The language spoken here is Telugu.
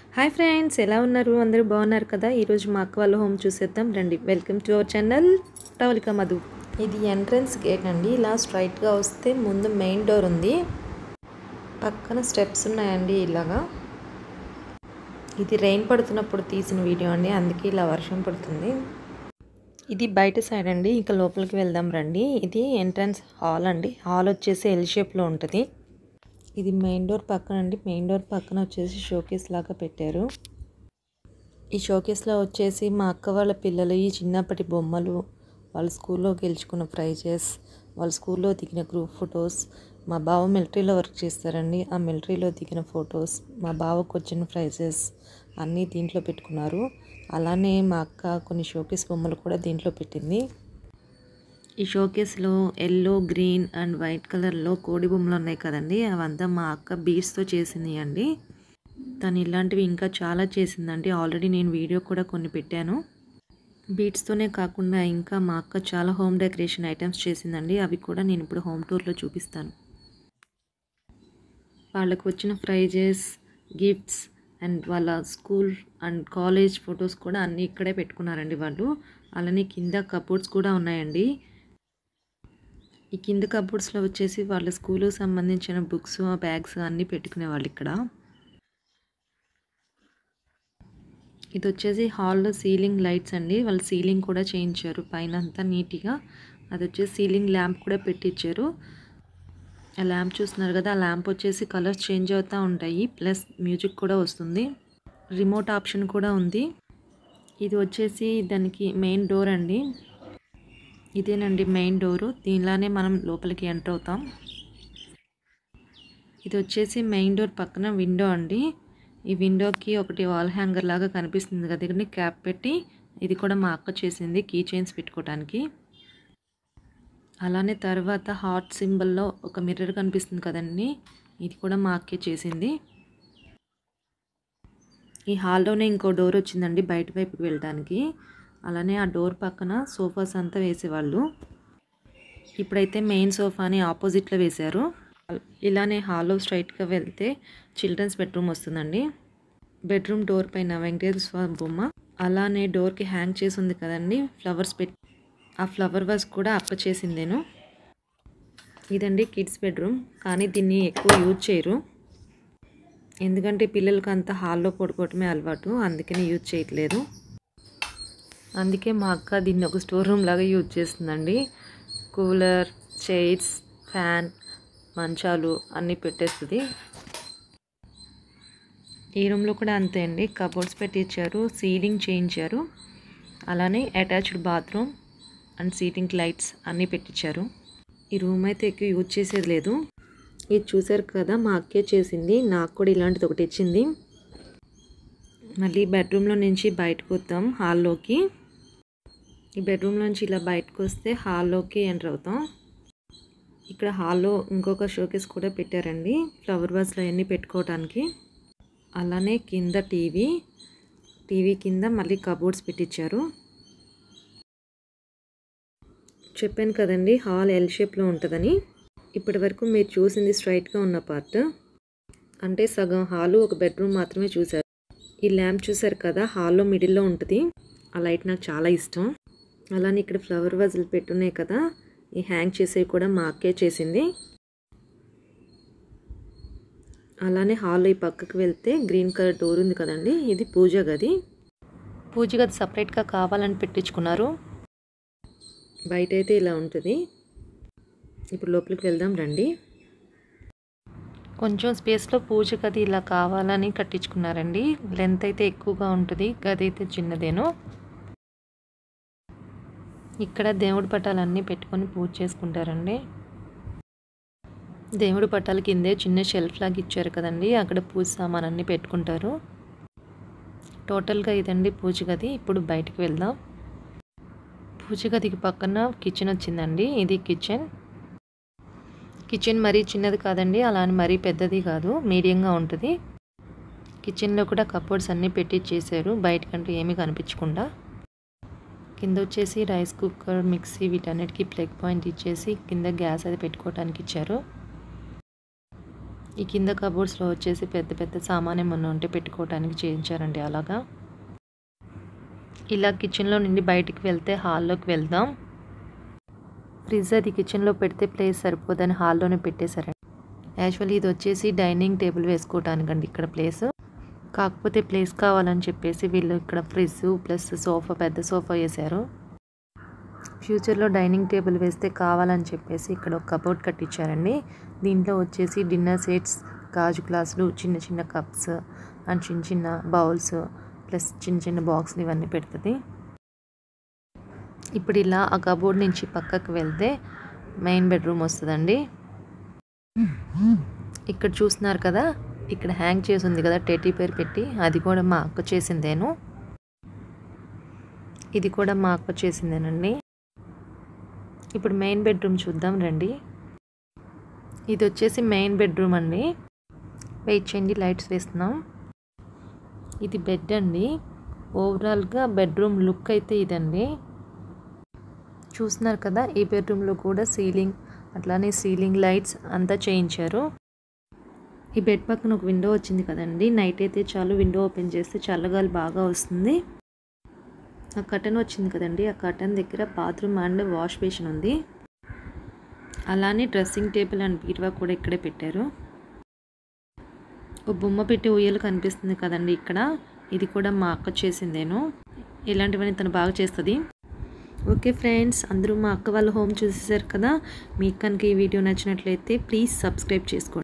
హాయ్ ఫ్రెండ్స్ ఎలా ఉన్నారు అందరూ బాగున్నారు కదా ఈరోజు మా అక్క వాళ్ళ హోమ్ చూసేద్దాం రండి welcome to our channel Pravalika Madhu ఇది ఎంట్రన్స్ గేట్ అండి ఇలా స్ట్రైట్గా వస్తే ముందు మెయిన్ డోర్ ఉంది పక్కన స్టెప్స్ ఉన్నాయండి ఇలాగా ఇది రెయిన్ పడుతున్నప్పుడు తీసిన వీడియో అండి అందుకే ఇలా వర్షం పడుతుంది ఇది బయట సైడ్ అండి ఇంకా లోపలికి వెళ్దాం రండి ఇది ఎంట్రన్స్ హాల్ అండి హాల్ వచ్చేసి ఎల్ షేప్లో ఉంటుంది ఇది మెయిన్ డోర్ పక్కన అండి మెయిన్ డోర్ పక్కన వచ్చేసి షోకేస్ లాగా పెట్టారు ఈ షోకేస్లో వచ్చేసి మా అక్క వాళ్ళ పిల్లలు ఈ చిన్నప్పటి బొమ్మలు వాళ్ళ స్కూల్లో గెలుచుకున్న ప్రైజెస్ వాళ్ళ స్కూల్లో దిగిన గ్రూప్ ఫొటోస్ మా బావ మిలిటరీలో వర్క్ చేస్తారండి ఆ మిలిటరీలో దిగిన ఫొటోస్ మా బావకు వచ్చిన ప్రైజెస్ అన్నీ దీంట్లో పెట్టుకున్నారు అలానే మా అక్క కొన్ని షోకేస్ బొమ్మలు కూడా దీంట్లో పెట్టింది ఈ షోకేస్లో ఎల్లో గ్రీన్ అండ్ వైట్ కలర్లో కోడి బొమ్మలు ఉన్నాయి కదండి అవంతా మా అక్క బీడ్స్తో చేసింది అండి తను ఇలాంటివి ఇంకా చాలా చేసిందండి ఆల్రెడీ నేను వీడియో కూడా కొన్ని పెట్టాను బీడ్స్తోనే కాకుండా ఇంకా మా అక్క చాలా హోమ్ డెకరేషన్ ఐటమ్స్ చేసిందండి అవి కూడా నేను ఇప్పుడు హోమ్ టూర్లో చూపిస్తాను వాళ్ళకు వచ్చిన ప్రైజెస్ గిఫ్ట్స్ అండ్ వాళ్ళ స్కూల్ అండ్ కాలేజ్ ఫొటోస్ కూడా అన్నీ ఇక్కడే పెట్టుకున్నారండి వాళ్ళు అలానే కింద కబోర్డ్స్ కూడా ఉన్నాయండి ఈ కింద కబోర్డ్స్లో వచ్చేసి వాళ్ళ స్కూల్కి సంబంధించిన బుక్స్ బ్యాగ్స్ అన్నీ పెట్టుకునేవాళ్ళు ఇక్కడ ఇది వచ్చేసి హాల్లో సీలింగ్ లైట్స్ అండి వాళ్ళు సీలింగ్ కూడా చేయించారు పైన అంతా నీట్గా అది వచ్చేసి సీలింగ్ ల్యాంప్ కూడా పెట్టించారు ఆ ల్యాంప్ చూస్తున్నారు కదా ఆ ల్యాంప్ వచ్చేసి కలర్స్ చేంజ్ అవుతూ ఉంటాయి ప్లస్ మ్యూజిక్ కూడా వస్తుంది రిమోట్ ఆప్షన్ కూడా ఉంది ఇది వచ్చేసి దానికి మెయిన్ డోర్ అండి ఇదేనండి మెయిన్ డోరు దీనిలానే మనం లోపలికి ఎంటర్ అవుతాం ఇది వచ్చేసి మెయిన్ డోర్ పక్కన విండో అండి ఈ విండోకి ఒకటి వాల్ హ్యాంగర్ లాగా కనిపిస్తుంది కదా ఇక్కడ క్యాప్ పెట్టి ఇది కూడా మా అక్క చేసింది కీ చైన్స్ పెట్టుకోవడానికి అలానే తర్వాత హార్ట్ సింబల్లో ఒక మిర్రర్ కనిపిస్తుంది కదండి ఇది కూడా మా అక్కే చేసింది ఈ హాల్లోనే ఇంకో డోర్ వచ్చిందండి బయట వైపుకి వెళ్ళడానికి అలానే ఆ డోర్ పక్కన సోఫాస్ అంతా వేసేవాళ్ళు ఇప్పుడైతే మెయిన్ సోఫాని ఆపోజిట్లో వేశారు ఇలానే హాల్లో స్ట్రైట్గా వెళ్తే చిల్డ్రన్స్ బెడ్రూమ్ వస్తుందండి బెడ్రూమ్ డోర్ పైన వెంకటేశ్వర స్వామి బొమ్మ అలానే డోర్కి హ్యాంగ్ చేసి ఉంది కదండి ఫ్లవర్స్ పెట్టి ఆ ఫ్లవర్ వాజ్ కూడా అక్క చేసిందేను ఇదండి కిడ్స్ బెడ్రూమ్ కానీ దీన్ని ఎక్కువ యూజ్ చేయరు ఎందుకంటే పిల్లలకి అంతా హాల్లో పడుకోవటమే అలవాటు అందుకని యూజ్ చేయట్లేదు అందుకే మా అక్క దీన్ని ఒక స్టోర్ రూమ్ లాగా యూజ్ చేస్తుందండి కూలర్ చైర్స్ ఫ్యాన్ మంచాలు అన్నీ పెట్టేస్తుంది ఈ రూమ్లో కూడా అంతే అండి కబోర్డ్స్ పెట్టించారు సీలింగ్ చేయించారు అలానే attached bathroom and seating lights అన్నీ పెట్టించారు ఈ రూమ్ అయితే ఎక్కువ యూజ్ చేసేది లేదు ఇది చూసారు కదా మా అక్కే చేసింది నాకు కూడా ఇలాంటిది ఒకటి ఇచ్చింది మళ్ళీ బెడ్రూమ్లో నుంచి బయటకు వద్దాం హాల్లోకి ఈ బెడ్రూమ్ నుంచి ఇలా బయటకు వస్తే హాల్లోకి ఎంటర్ అవుతాం ఇక్కడ హాల్లో ఇంకొక షోకేస్ కూడా పెట్టారండి ఫ్లవర్ వాజ్లో అన్నీ పెట్టుకోవడానికి అలానే కింద టీవీ టీవీ కింద మళ్ళీ కబోర్డ్స్ పెట్టించారు చెప్పాను కదండి హాల్ ఎల్ షేప్లో ఉంటుందని ఇప్పటి వరకు మీరు చూసింది స్ట్రైట్గా ఉన్న పార్ట్ అంటే సగం హాలు ఒక బెడ్రూమ్ మాత్రమే చూశారు ఈ ల్యాంప్ చూసారు కదా హాల్లో మిడిల్లో ఉంటుంది ఆ లైట్ నాకు చాలా ఇష్టం అలానే ఇక్కడ ఫ్లవర్ వాజులు పెట్టున్నాయి కదా ఈ హ్యాంగ్ చేసేవి కూడా మా అక్కే చేసింది అలానే హాల్లో ఈ పక్కకు వెళ్తే గ్రీన్ కలర్ డోర్ ఉంది కదండి ఇది పూజ గది పూజ గది సపరేట్గా కావాలని పెట్టించుకున్నారు బయట అయితే ఇలా ఉంటుంది ఇప్పుడు లోపలికి వెళ్దాం రండి కొంచెం స్పేస్లో పూజ గది ఇలా కావాలని కట్టించుకున్నారండి లెంత్ అయితే ఎక్కువగా ఉంటుంది గది అయితే చిన్నదేను ఇక్కడ దేవుడి పటాలన్నీ పెట్టుకొని పూజ చేసుకుంటారండి దేవుడి పటాల కిందే చిన్న షెల్ఫ్ లాగా ఇచ్చారు కదండి అక్కడ పూజ సామాన్ అన్నీ పెట్టుకుంటారు టోటల్గా ఇదండి పూజ గది ఇప్పుడు బయటికి వెళ్దాం పూజ గదికి పక్కన కిచెన్ వచ్చిందండి ఇది కిచెన్ కిచెన్ మరీ చిన్నది కాదండి అలా అని మరీ పెద్దది కాదు మీడియంగా ఉంటుంది కిచెన్లో కూడా కప్బోర్డ్స్ అన్నీ పెట్టి చేశారు బయటకంటూ ఏమీ కనిపించకుండా కింద వచ్చేసి రైస్ కుక్కర్ మిక్సీ వీటన్నిటికీ ప్లగ్ పాయింట్ ఇచ్చేసి కింద గ్యాస్ అది పెట్టుకోవడానికి ఇచ్చారు ఈ కింద కబోర్డ్స్లో వచ్చేసి పెద్ద పెద్ద సామాన్ ఏమన్నా ఉంటే పెట్టుకోవడానికి చేయించారండి అలాగా ఇలా కిచెన్లో నుండి బయటికి వెళ్తే హాల్లోకి వెళ్దాం ఫ్రిడ్జ్ అది కిచెన్లో పెడితే ప్లేస్ సరిపోదని హాల్లోనే పెట్టేశారండి యాక్చువల్లీ ఇది వచ్చేసి డైనింగ్ టేబుల్ వేసుకోవటానికండి ఇక్కడ ప్లేస్ కాకపోతే ప్లేస్ కావాలని చెప్పేసి వీళ్ళు ఇక్కడ ఫ్రిడ్జ్ ప్లస్ సోఫా పెద్ద సోఫా వేశారు ఫ్యూచర్లో డైనింగ్ టేబుల్ వేస్తే కావాలని చెప్పేసి ఇక్కడ ఒక కబోర్డ్ కట్టించారండి దీంట్లో వచ్చేసి డిన్నర్ సెట్స్ గాజు గ్లాసులు చిన్న చిన్న కప్స్ అండ్ చిన్న చిన్న బౌల్స్ ప్లస్ చిన్న చిన్న బాక్స్లు ఇవన్నీ పెడుతుంది ఇప్పుడు ఇలా ఆ కబోర్డ్ నుంచి పక్కకు వెళ్తే మెయిన్ బెడ్రూమ్ వస్తుందండి ఇక్కడ చూస్తున్నారు కదా ఇక్కడ హ్యాంగ్ చేసి ఉంది కదా టెటీ పేరు పెట్టి అది కూడా మా అక్క చేసిందేను ఇది కూడా మా అక్క చేసిందేనండి ఇప్పుడు మెయిన్ బెడ్రూమ్ చూద్దాం రండి ఇది వచ్చేసి మెయిన్ బెడ్రూమ్ అండి వెయిట్ చేయండి లైట్స్ వేస్తున్నాం ఇది బెడ్ అండి ఓవరాల్గా బెడ్రూమ్ లుక్ అయితే ఇదండి చూస్తున్నారు కదా ఈ బెడ్రూమ్లో కూడా సీలింగ్ అట్లానే సీలింగ్ లైట్స్ అంతా చేయించారు ఈ బెడ్ పక్కన ఒక విండో వచ్చింది కదండి నైట్ అయితే చాలు విండో ఓపెన్ చేస్తే చల్లగాలి బాగా వస్తుంది ఆ కర్టన్ వచ్చింది కదండి ఆ కర్టన్ దగ్గర బాత్రూమ్ అండ్ వాష్ బేసిన్ ఉంది అలానే డ్రెస్సింగ్ టేబుల్ అండ్ బీరువా కూడా ఇక్కడే పెట్టారు ఒక బొమ్మ పెట్టి ఉయ్యలు కనిపిస్తుంది కదండి ఇక్కడ ఇది కూడా మా అక్క చేసిందేను ఇలాంటివన్నీ తను బాగా చేస్తుంది ఓకే ఫ్రెండ్స్ అందరూ మా అక్క వాళ్ళ హోమ్ చూసేసారు కదా మీకు కనుక ఈ వీడియో నచ్చినట్లయితే ప్లీజ్ సబ్స్క్రైబ్ చేసుకోండి